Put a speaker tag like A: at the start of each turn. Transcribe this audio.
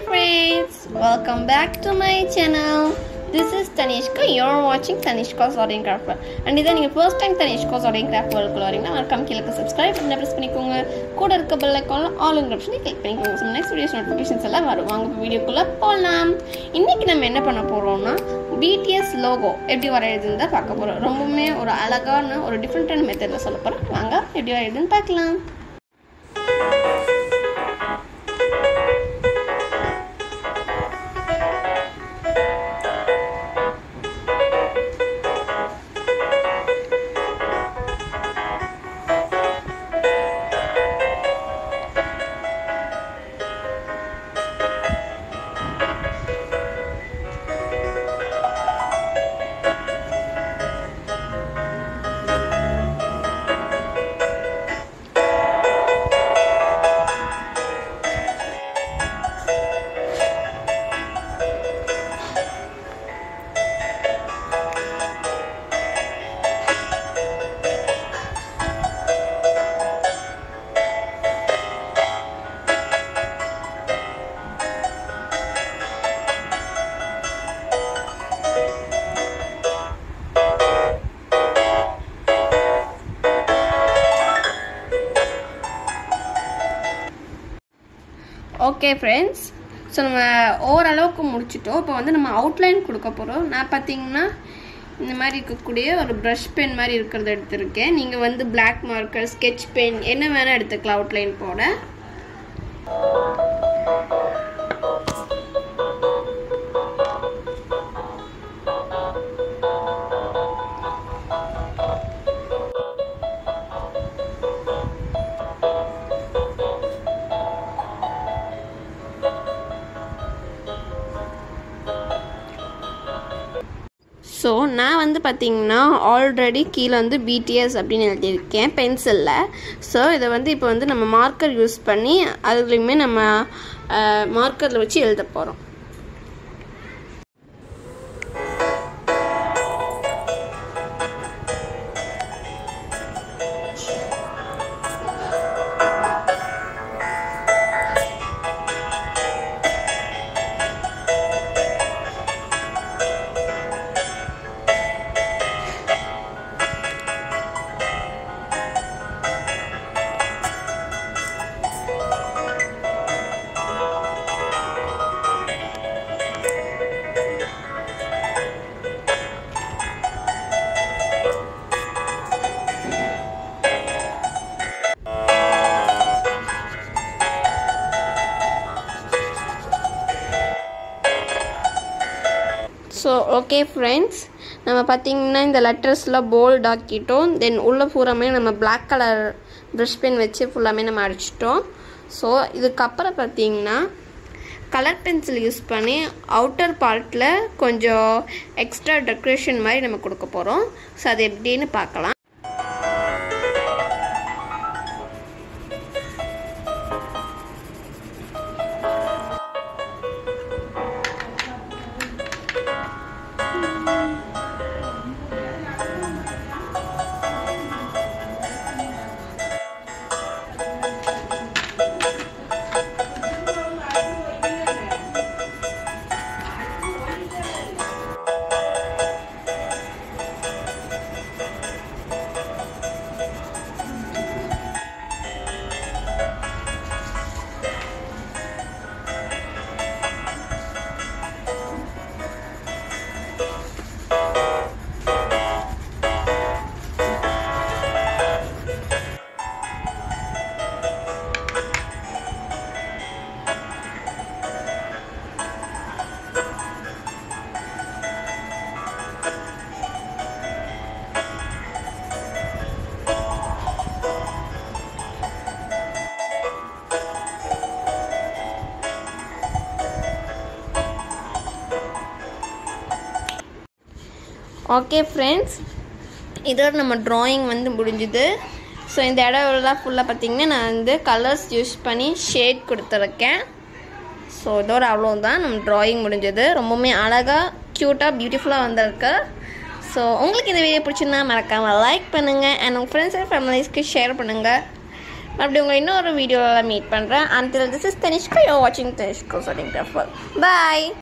A: friends, welcome back to my channel. This is Tanishka. You're watching Tanishka's Art and Craft World. And இதை நீங்கள் first time Tanishka's Art and Craft World வரீங்கன்னா மறக்காம கீழே subscribe பண்ணி press பண்ணிக்கோங்க கூட இருக்க பெல் ஐக்கானில் ஆல் ஆப்ஷனை கிளிக் பண்ணிக்கோங்க ஸோ நெக்ஸ்ட் வீடியோஸ் நோட்டிஃபிகேஷன்ஸ் எல்லாம் வரும் வாங்க வீடியோக்குள்ளே போகலாம் இன்னைக்கு நம்ம என்ன பண்ண போகிறோம்னா பிடிஎஸ் லோகோ எப்படி வரையுதுன்னு தான் பார்க்க போகிறோம் ரொம்பவுமே ஒரு அழகான ஒரு டிஃப்ரெண்ட்டான மெத்தடில் சொல்ல போகிறோம் வாங்க எப்படி வரையுதுன்னு பார்க்கலாம் ஓகே ஃப்ரெண்ட்ஸ் ஸோ நம்ம ஓரளவுக்கு முடிச்சிட்டோம் இப்போ வந்து நம்ம அவுட்லைன் கொடுக்க போகிறோம் நான் பார்த்தீங்கன்னா இந்த மாதிரி இருக்கக்கூடிய ஒரு ப்ரஷ் பென் மாதிரி இருக்கிறத எடுத்திருக்கேன் நீங்கள் வந்து பிளாக் மார்க்கர் ஸ்கெட்ச் பென் என்ன வேணால் எடுத்துக்கலாம் அவுட்லைன் போட ஸோ நான் வந்து பார்த்தீங்கன்னா ஆல்ரெடி கீழே வந்து பிடிஎஸ் அப்படின்னு எழுதியிருக்கேன் பென்சிலில் ஸோ இதை வந்து இப்போ வந்து நம்ம மார்க்கர் யூஸ் பண்ணி அதுலேயுமே நம்ம மார்க்கரில் வச்சு எழுத போகிறோம் ஸோ ஓகே ஃப்ரெண்ட்ஸ் நம்ம பார்த்தீங்கன்னா இந்த லெட்டர்ஸ்லாம் போல்ட் ஆக்கிட்டோம் தென் உள்ள பூராமே நம்ம பிளாக் கலர் ப்ரஷ் பென் வச்சு ஃபுல்லாமே நம்ம அடிச்சிட்டோம் ஸோ இதுக்கப்புறம் பார்த்தீங்கன்னா கலர் பென்சில் யூஸ் பண்ணி அவுட்டர் பார்ட்டில் கொஞ்சம் எக்ஸ்ட்ரா டெக்கரேஷன் மாதிரி நம்ம கொடுக்க போகிறோம் ஸோ அது எப்படின்னு பார்க்கலாம் ஓகே ஃப்ரெண்ட்ஸ் இதோட நம்ம ட்ராயிங் வந்து முடிஞ்சுது ஸோ இந்த இடம்லாம் ஃபுல்லாக பார்த்தீங்கன்னா நான் வந்து கலர்ஸ் யூஸ் பண்ணி ஷேட் கொடுத்துருக்கேன் ஸோ இதோட அவ்வளோதான் நம்ம ட்ராயிங் முடிஞ்சது ரொம்பவுமே அழகாக க்யூட்டாக பியூட்டிஃபுல்லாக வந்திருக்கு ஸோ உங்களுக்கு இந்த வீடியோ பிடிச்சிருந்தா மறக்காமல் லைக் பண்ணுங்கள் அண்ட் உங்கள் ஃப்ரெண்ட்ஸ் அண்ட் ஃபேமிலிஸ்க்கு ஷேர் பண்ணுங்கள் மறுபடியும் உங்களை இன்னொரு வீடியோவில் மீட் பண்ணுறேன் until this is Tanishka you வாட்சிங் தனிஷ்கா சொல்லிங் பாய்